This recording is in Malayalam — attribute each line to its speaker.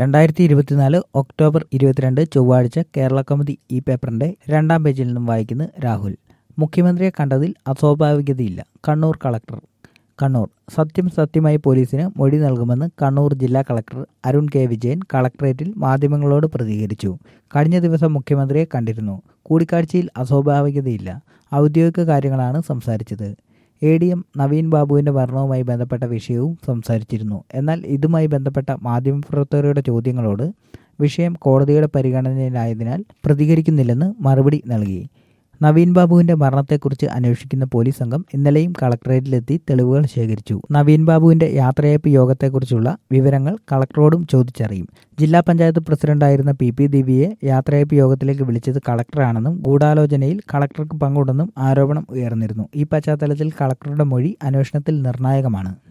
Speaker 1: രണ്ടായിരത്തി ഇരുപത്തിനാല് ഒക്ടോബർ ഇരുപത്തിരണ്ട് ചൊവ്വാഴ്ച കേരള കൗമുദി ഈ പേപ്പറിന്റെ രണ്ടാം പേജിൽ നിന്നും വായിക്കുന്നു രാഹുൽ മുഖ്യമന്ത്രിയെ കണ്ടതിൽ അസ്വാഭാവികതയില്ല കണ്ണൂർ കളക്ടർ കണ്ണൂർ സത്യം സത്യമായി പോലീസിന് മൊഴി നൽകുമെന്ന് കണ്ണൂർ ജില്ലാ കളക്ടർ അരുൺ കെ വിജയൻ കളക്ടറേറ്റിൽ മാധ്യമങ്ങളോട് പ്രതികരിച്ചു കഴിഞ്ഞ ദിവസം മുഖ്യമന്ത്രിയെ കണ്ടിരുന്നു കൂടിക്കാഴ്ചയിൽ അസ്വാഭാവികതയില്ല ഔദ്യോഗിക കാര്യങ്ങളാണ് സംസാരിച്ചത് എ ഡി എം നവീൻ ബാബുവിന്റെ മരണവുമായി ബന്ധപ്പെട്ട വിഷയവും സംസാരിച്ചിരുന്നു എന്നാൽ ഇതുമായി ബന്ധപ്പെട്ട മാധ്യമപ്രവർത്തകരുടെ ചോദ്യങ്ങളോട് വിഷയം കോടതിയുടെ പരിഗണനയിലായതിനാൽ പ്രതികരിക്കുന്നില്ലെന്ന് മറുപടി നൽകി നവീൻ ബാബുവിന്റെ മരണത്തെക്കുറിച്ച് അന്വേഷിക്കുന്ന പോലീസ് സംഘം ഇന്നലെയും കളക്ടറേറ്റിലെത്തി തെളിവുകൾ ശേഖരിച്ചു നവീൻ ബാബുവിന്റെ യാത്രയയപ്പ് യോഗത്തെക്കുറിച്ചുള്ള വിവരങ്ങൾ കളക്ടറോടും ചോദിച്ചറിയും ജില്ലാ പഞ്ചായത്ത് പ്രസിഡന്റായിരുന്ന പി പി ദിവ്യയെ യാത്രയയപ്പ് യോഗത്തിലേക്ക് വിളിച്ചത് കളക്ടറാണെന്നും ഗൂഢാലോചനയിൽ കളക്ടർക്ക് പങ്കുണ്ടെന്നും ആരോപണം ഉയർന്നിരുന്നു ഈ പശ്ചാത്തലത്തിൽ കളക്ടറുടെ മൊഴി അന്വേഷണത്തിൽ നിർണായകമാണ്